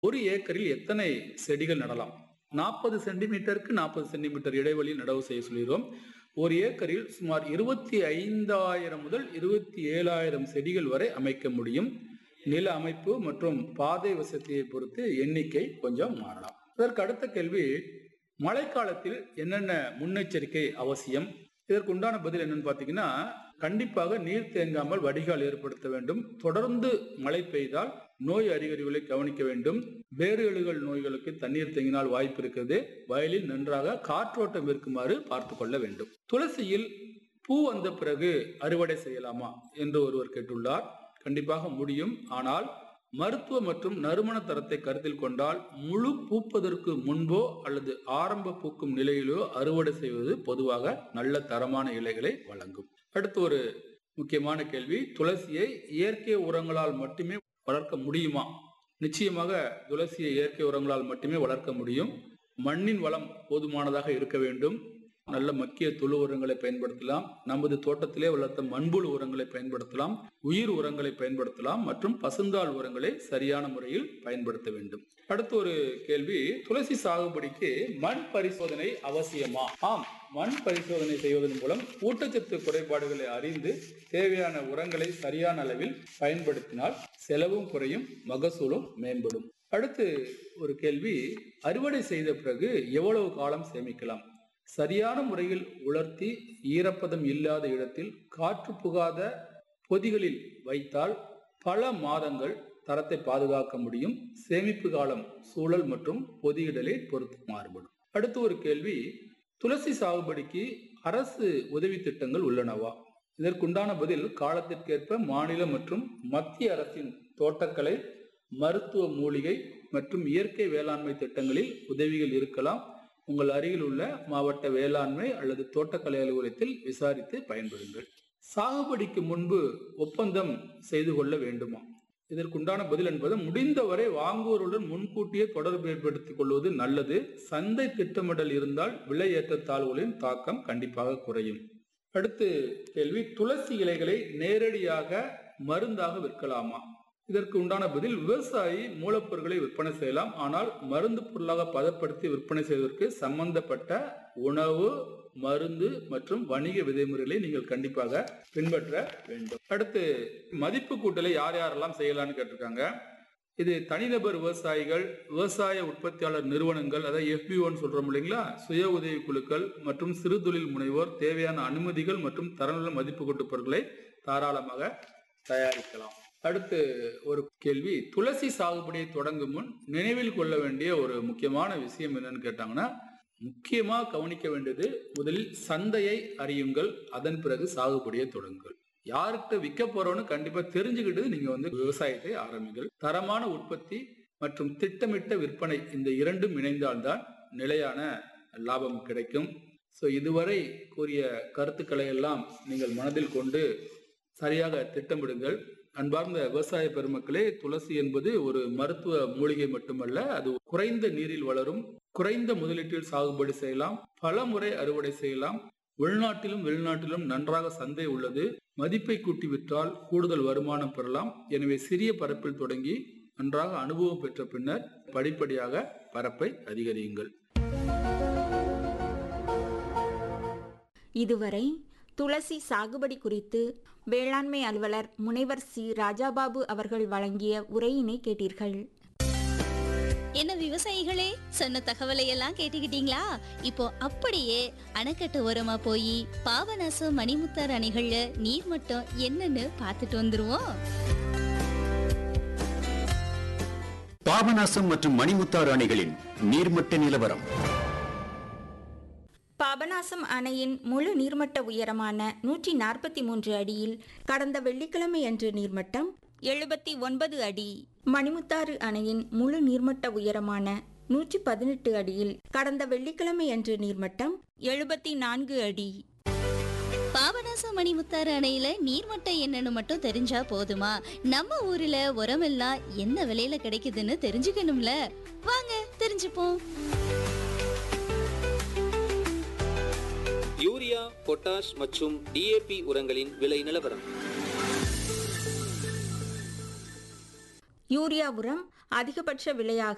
ஒரு ஏக்கரில் எத்தனை செடிகள் நடலாம் நாற்பது சென்டிமீட்டருக்கு நாற்பது சென்டிமீட்டர் இடைவெளியில் நடவு செய்ய சொல்கிறோம் ஒரு ஏக்கரில் சுமார் இருபத்தி ஐந்தாயிரம் முதல் இருபத்தி ஏழாயிரம் செடிகள் வரை அமைக்க முடியும் நில அமைப்பு மற்றும் பாதை வசதியை பொறுத்து எண்ணிக்கை கொஞ்சம் மாறலாம் இதற்கு அடுத்த கேள்வி மழைக்காலத்தில் என்னென்ன முன்னெச்சரிக்கை அவசியம் இதற்கு உண்டான பதில் என்னன்னு பார்த்தீங்கன்னா கண்டிப்பாக நீர் தேங்காமல் வடிகால் ஏற்படுத்த வேண்டும் தொடர்ந்து மழை பெய்தால் நோய் அறிகுறிகளை கவனிக்க வேண்டும் வேறு எழுகள் நோய்களுக்கு தண்ணீர் தேங்கினால் வாய்ப்பு இருக்கிறது வயலில் நன்றாக காற்றோட்டம் இருக்குமாறு பார்த்து கொள்ள வேண்டும் துளசியில் பூ வந்த பிறகு அறுவடை செய்யலாமா என்று ஒருவர் கேட்டுள்ளார் கண்டிப்பாக முடியும் ஆனால் மருத்துவ மற்றும் நறுமண தரத்தை கருத்தில் கொண்டால் முழு பூப்பதற்கு முன்போ அல்லது ஆரம்ப பூக்கும் நிலையிலோ அறுவடை செய்வது பொதுவாக நல்ல தரமான இலைகளை வழங்கும் அடுத்து ஒரு முக்கியமான கேள்வி துளசியை இயற்கை உரங்களால் மட்டுமே வளர்க்க முடியுமா நிச்சயமாக துளசியை இயற்கை உரங்களால் மட்டுமே வளர்க்க முடியும் மண்ணின் வளம் போதுமானதாக இருக்க வேண்டும் நல்ல மக்கிய தொழு உரங்களை பயன்படுத்தலாம் நமது தோட்டத்திலே வளர்த்த மண்புழு உரங்களை பயன்படுத்தலாம் உயிர் உரங்களை பயன்படுத்தலாம் மற்றும் பசுந்தாள் உரங்களை சரியான முறையில் பயன்படுத்த வேண்டும் அடுத்து ஒரு கேள்வி துளசி சாகுபடிக்கு மண் பரிசோதனை அவசியமா ஆம் மண் பரிசோதனை செய்வதன் மூலம் ஊட்டச்சத்து குறைபாடுகளை அறிந்து தேவையான உரங்களை சரியான அளவில் பயன்படுத்தினால் செலவும் குறையும் மகசூலும் மேம்படும் அடுத்து ஒரு கேள்வி அறுவடை செய்த பிறகு எவ்வளவு காலம் சேமிக்கலாம் சரியான முறையில் உலர்த்தி ஈரப்பதம் இல்லாத இடத்தில் காற்று புகாத பொதிகளில் வைத்தால் பல மாதங்கள் தரத்தை பாதுகாக்க முடியும் சேமிப்பு காலம் சூழல் மற்றும் பொதியிடலை பொறுத்து மாறுபடும் அடுத்து ஒரு கேள்வி துளசி சாகுபடிக்கு அரசு உதவி திட்டங்கள் உள்ளனவா இதற்குண்டான பதில் காலத்திற்கேற்ப மாநில மற்றும் மத்திய அரசின் தோட்டக்கலை மருத்துவ மூலிகை மற்றும் இயற்கை வேளாண்மை திட்டங்களில் உதவிகள் இருக்கலாம் உங்கள் அருகில் உள்ள மாவட்ட வேளாண்மை அல்லது தோட்டக்கலை அலுவலகத்தில் விசாரித்து பயன்படுங்கள் சாகுபடிக்கு முன்பு ஒப்பந்தம் செய்து கொள்ள வேண்டுமா இதற்குண்டான பதில் என்பது முடிந்தவரை வாங்குவோருடன் முன்கூட்டியே தொடர்பு ஏற்படுத்திக் கொள்வது நல்லது சந்தை திட்டமிடல் இருந்தால் விலை ஏற்றத்தாழ்வுகளின் தாக்கம் கண்டிப்பாக குறையும் அடுத்து கேள்வி துளசி இலைகளை நேரடியாக மருந்தாக விற்கலாமா இதற்கு உண்டான பதில் விவசாயி மூலப்பொருட்களை விற்பனை செய்யலாம் ஆனால் மருந்து பொருளாக பதப்படுத்தி விற்பனை செய்வதற்கு சம்பந்தப்பட்ட உணவு மருந்து மற்றும் வணிக விதிமுறைகளை நீங்கள் கண்டிப்பாக பின்பற்ற வேண்டும் அடுத்து மதிப்பு கூட்டலை யார் யாரெல்லாம் செய்யலாம்னு கேட்டிருக்காங்க இது தனிநபர் விவசாயிகள் விவசாய உற்பத்தியாளர் நிறுவனங்கள் அதாவது எஃபிஓன்னு சொல்றோம் இல்லைங்களா சுய உதவி குழுக்கள் மற்றும் சிறு தொழில் முனைவோர் தேவையான அனுமதிகள் மற்றும் தரநிலை மதிப்பு கூட்டு பொருட்களை தாராளமாக தயாரிக்கலாம் அடுத்து ஒரு கேள்வி துளசி சாகுபடியை தொடங்கும் முன் நினைவில் கொள்ள வேண்டிய ஒரு முக்கியமான விஷயம் என்னன்னு கேட்டாங்கன்னா முக்கியமா கவனிக்க வேண்டியது முதலில் சந்தையை அறியுங்கள் அதன் பிறகு சாகுபடியை தொடங்குங்கள் யார்கிட்ட விற்க போறோம்னு கண்டிப்பா தெரிஞ்சுக்கிட்டு நீங்க வந்து விவசாயத்தை ஆரம்பிங்கள் தரமான உற்பத்தி மற்றும் திட்டமிட்ட விற்பனை இந்த இரண்டும் இணைந்தால்தான் நிலையான லாபம் கிடைக்கும் ஸோ இதுவரை கூறிய கருத்துக்களை எல்லாம் நீங்கள் மனதில் கொண்டு சரியாக திட்டமிடுங்கள் அன்பார்ந்த விவசாய பெருமக்களே துளசி என்பது ஒரு மருத்துவ மூலிகை மட்டுமல்ல அது குறைந்த நீரில் வளரும் குறைந்த முதலீட்டில் சாகுபடி செய்யலாம் பல முறை அறுவடை செய்யலாம் உள்நாட்டிலும் வெளிநாட்டிலும் நன்றாக சந்தை உள்ளது மதிப்பை கூட்டி விற்றால் கூடுதல் வருமானம் பெறலாம் எனவே சிறிய பரப்பில் தொடங்கி நன்றாக அனுபவம் பெற்ற பின்னர் படிப்படியாக பரப்பை அதிகரியுங்கள் இதுவரை துளசி சாகுபடி குறித்து வேளாண்மை அலுவலர் முனைவர் சி ராஜாபாபு அவர்கள் வழங்கிய உரையினை கேட்டீர்கள் என்ன விவசாயிகளே சொன்ன தகவலை எல்லாம் கேட்டுக்கிட்டீங்களா இப்போ அப்படியே அணைக்கட்டு ஓரமா போய் பாபநாசம் மணிமுத்தார் அணைகள்ல நீர்மட்டம் என்னன்னு பார்த்துட்டு வந்துருவோம் பாபநாசம் மற்றும் மணிமுத்தாறு அணைகளின் நீர்மட்ட நிலவரம் பாபநாசம் அணையின் முழு நீர்மட்ட உயரமான நூற்றி நாற்பத்தி மூன்று அடியில் கடந்த வெள்ளிக்கிழமை அன்று நீர்மட்டம் எழுபத்தி ஒன்பது அடி மணிமுத்தாறு அணையின் முழு நீர்மட்ட உயரமான நூற்றி பதினெட்டு அடியில் கடந்த வெள்ளிக்கிழமை அன்று நீர்மட்டம் எழுபத்தி நான்கு அடி பாபநாசம் மணிமுத்தாறு அணையில நீர்மட்டம் என்னன்னு மட்டும் தெரிஞ்சா போதுமா நம்ம ஊர்ல உரமெல்லாம் என்ன விலையில கிடைக்குதுன்னு தெரிஞ்சுக்கணும்ல வாங்க தெரிஞ்சுப்போம் யூரியா பொட்டாஷ் மற்றும் டிஏபி உரங்களின் விலை நிலவரம் யூரியா உரம் அதிகபட்ச விலையாக